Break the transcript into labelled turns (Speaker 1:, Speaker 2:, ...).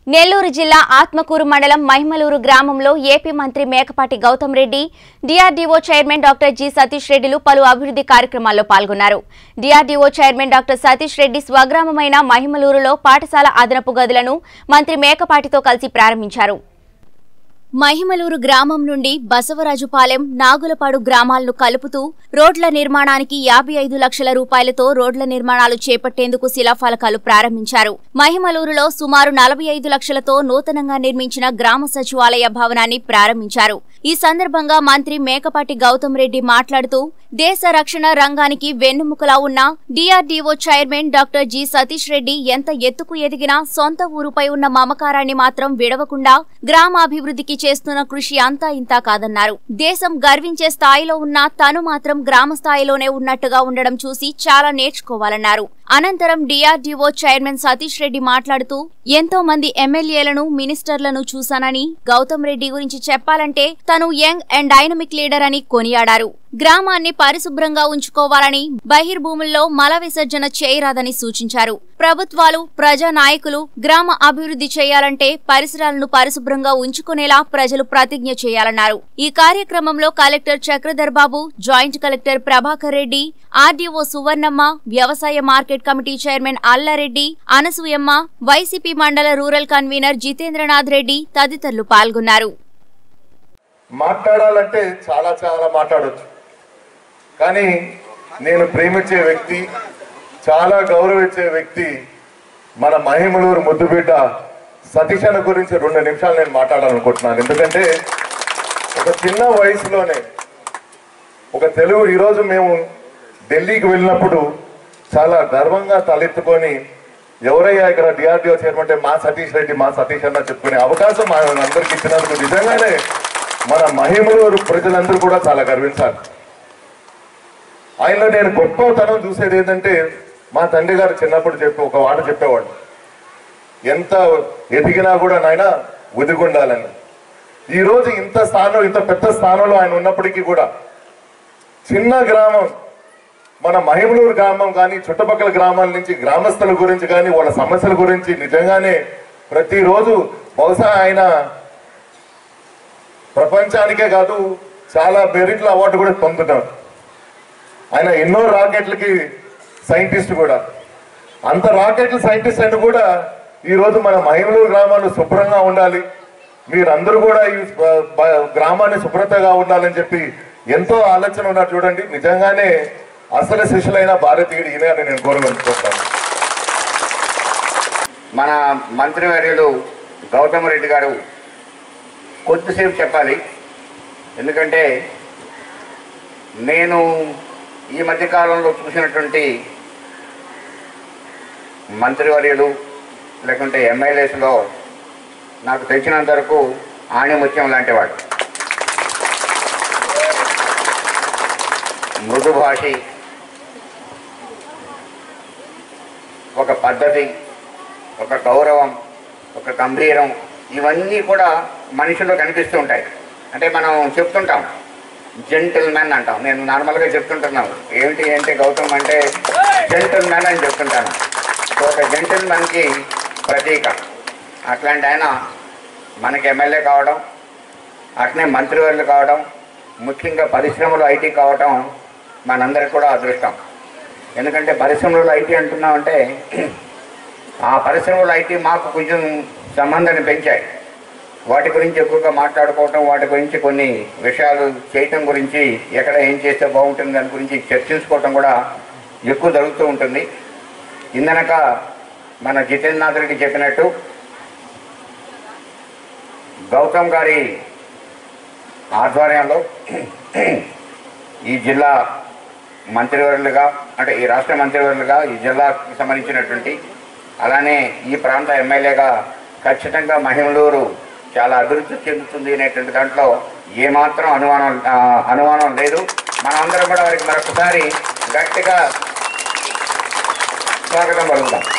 Speaker 1: నెల్లూరు జిల్లా ఆత్మకూరు మండలం మహిమలూరు గ్రామంలో ఏపీ మంత్రి Mekapati Goutham Reddy DRDO chairman doctor G Satish రెడ్డిలు పలు అభివృద్ధి కార్యక్రమాల్లో పాల్గొన్నారు DRDO chairman doctor Satish Reddy స్వగ్రామమైన మహిమలూరులో పాఠశాల అదనపు గదులను మంత్రి మేకపాటితో కలిసి ప్రారంభించారు మహిమలూరు గ్రామం నుండి బసవరాజుపాలెం నాగులపాడు గ్రామాలను కలుపుతూ రోడ్ల నిర్మాణానికి యాభై ఐదు లక్షల రూపాయలతో రోడ్ల నిర్మాణాలు చేపట్టేందుకు శిలాఫలకాలు ప్రారంభించారు మహిమలూరులో సుమారు నలభై ఐదు లక్షలతో నూతనంగా నిర్మించిన గ్రామ సచివాలయ భవనాన్ని ప్రారంభించారు ఈ సందర్భంగా మంత్రి మేకపాటి గౌతమ్ రెడ్డి మాట్లాడుతూ దేశ రక్షణ రంగానికి వెన్నుముకలా ఉన్న DRDO chairman doctor G Satish Reddy ఎంత ఎత్తుకు ఎదిగినా సొంత ఊరుపై ఉన్న మమకారాన్ని మాత్రం విడవకుండా గ్రామాభివృద్ధికి చేస్తున్న కృషి అంతా ఇంతా కాదన్నారు దేశం గర్వించే స్థాయిలో ఉన్న తను మాత్రం గ్రామ స్థాయిలోనే ఉన్నట్టుగా ఉండడం చూసి చాలా నేర్చుకోవాలన్నారు అనంతరం డిఆర్డీఓ చైర్మన్ సతీష్ రెడ్డి మాట్లాడుతూ ఎంతో మంది ఎమ్మెల్యేలను మినిస్టర్లను చూశానని గౌతమ్ రెడ్డి గురించి చెప్పాలంటే తను యంగ్ అండ్ డైనమిక్ లీడర్ అని కొనియాడారు గ్రామాన్ని పరిశుభ్రంగా ఉంచుకోవాలని బహిర్భూముల్లో మల విసర్జన చేయరాదని సూచించారు ప్రభుత్వాలు ప్రజా నాయకులు గ్రామ అభివృద్ధి చేయాలంటే పరిసరాలను పరిశుభ్రంగా ఉంచుకునేలా ప్రజలు ప్రతిజ్ఞ చేయాలన్నారు ఈ కార్యక్రమంలో collector Chakradhar Babu joint collector Prabhakar Reddy RDO Suvarnamma వ్యవసాయ market committee chairman Allareddy Anasuyamma YCP మండల రూరల్ కన్వీనర్ జితేంద్రనాథ్ రెడ్డి తదితరులు పాల్గొన్నారు
Speaker 2: మాట్లాడాలంటే చాలా చాలా మాట్లాడొచ్చు కానీ నేను ప్రేమించే వ్యక్తి చాలా గౌరవించే వ్యక్తి మన మహిమలూరు ముద్దుబిడ్డ సతీష్ అన్న గురించి రెండు నిమిషాలు నేను మాట్లాడాలనుకుంటున్నాను ఎందుకంటే ఒక చిన్న వయసులోనే ఒక తెలుగు ఈరోజు మేము ఢిల్లీకి వెళ్ళినప్పుడు చాలా గర్వంగా తలెత్తుకొని ఎవరయ్యా ఇక్కడ డిఆర్డిఓ చైర్మన్ అంటే మా సతీష్ రెడ్డి మా సతీష్ అన్న చెప్పుకునే అవకాశం మా అందరికి ఇచ్చినందుకు నిజంగానే మన మహిమలూరు ప్రజలందరూ కూడా చాలా గర్వించాలి ఆయనలో నేను గొప్పతనం చూసేది ఏంటంటే మా తండ్రి గారు చిన్నప్పుడు చెప్పి ఒక మాట చెప్పేవాడు ఎంత ఎదిగినా కూడా నాయన ఒదిగుండాలని ఈ రోజు ఇంత స్థానం ఇంత పెద్ద స్థానంలో ఆయన ఉన్నప్పటికీ కూడా చిన్న గ్రామం మన మహిమలూరు గ్రామం కానీ చుట్టుపక్కల గ్రామాల నుంచి గ్రామస్తుల గురించి కానీ వాళ్ళ సమస్యల గురించి నిజంగానే ప్రతిరోజు బహుశా ఆయన ప్రపంచానికే కాదు చాలా మెరిట్ల అవార్డు కూడా పొందుతున్నారు ఆయన ఎన్నో రాకెట్లకి సైంటిస్ట్ కూడా అంత రాకెట్ల సైంటిస్ట్ అయినా కూడా ఈ రోజు మన మహిమలూరు గ్రామాలు శుభ్రంగా ఉండాలి మీరందరూ కూడా ఈ బ- బ- గ్రామాన్ని శుభ్రతగా ఉండాలని చెప్పి ఎంతో ఆలోచన ఉన్నారు చూడండి నిజంగానే అసలు శిష్యులైన భారతీయుడు ఈయన అని నేను కోరుకుంటున్నాను
Speaker 3: మన మంత్రివర్యులు గౌతమ్ రెడ్డి గారు కొద్దిసేపు చెప్పాలి ఎందుకంటే నేను ఈ మధ్యకాలంలో చూసినటువంటి మంత్రివర్యులు లేకుంటే ఎమ్మెల్యేస్లో నాకు తెలిసినంత వరకు ఆణిముత్యం లాంటి వాడు మృదు భాషి ఒక పద్ధతి ఒక గౌరవం ఒక గంభీరం ఇవన్నీ కూడా మనిషిలో కనిపిస్తూ ఉంటాయి అంటే మనం చెప్తుంటాం జెంటిల్ మ్యాన్ అంటాం నేను నార్మల్గా చెప్తుంటున్నాను ఏమిటి అంటే గౌతమ్ అంటే జెంటిల్ మ్యాన్ అని చెప్తుంటాను సో ఒక జెంటిల్ మ్యాన్కి ప్రతీక అట్లాంటి ఆయన మనకి ఎమ్మెల్యే కావడం అట్నే మంత్రివర్యులు కావడం ముఖ్యంగా పరిశ్రమలు ఐటీ కావడం మనందరికి కూడా అదృష్టం ఎందుకంటే పరిశ్రమలు ఐటీ అంటున్నామంటే ఆ పరిశ్రమలు ఐటీ మాకు కొంచెం సంబంధాన్ని పెంచాయి వాటి గురించి ఎక్కువగా మాట్లాడుకోవటం వాటి గురించి కొన్ని విషయాలు చేయటం గురించి ఎక్కడ ఏం చేస్తే బాగుంటుంది దాని గురించి చర్చించుకోవటం కూడా ఎక్కువ జరుగుతూ ఉంటుంది ఇందనక మన జితేంద్రనాథ్ రెడ్డి చెప్పినట్టు గౌతమ్ గారి ఆధ్వర్యంలో ఈ జిల్లా మంత్రివర్యులుగా అంటే ఈ రాష్ట్ర మంత్రివర్యులుగా ఈ జిల్లాకి సంబంధించినటువంటి అలానే ఈ ప్రాంత ఎమ్మెల్యేగా ఖచ్చితంగా మహిమలూరు చాలా అభివృద్ధి చెందుతుంది అనేటువంటి దాంట్లో ఏమాత్రం అనుమానం ఆ, అనుమానం లేదు మనందరం కూడా వారికి మరొకసారి గట్టిగా స్వాగతం పలుకుతాం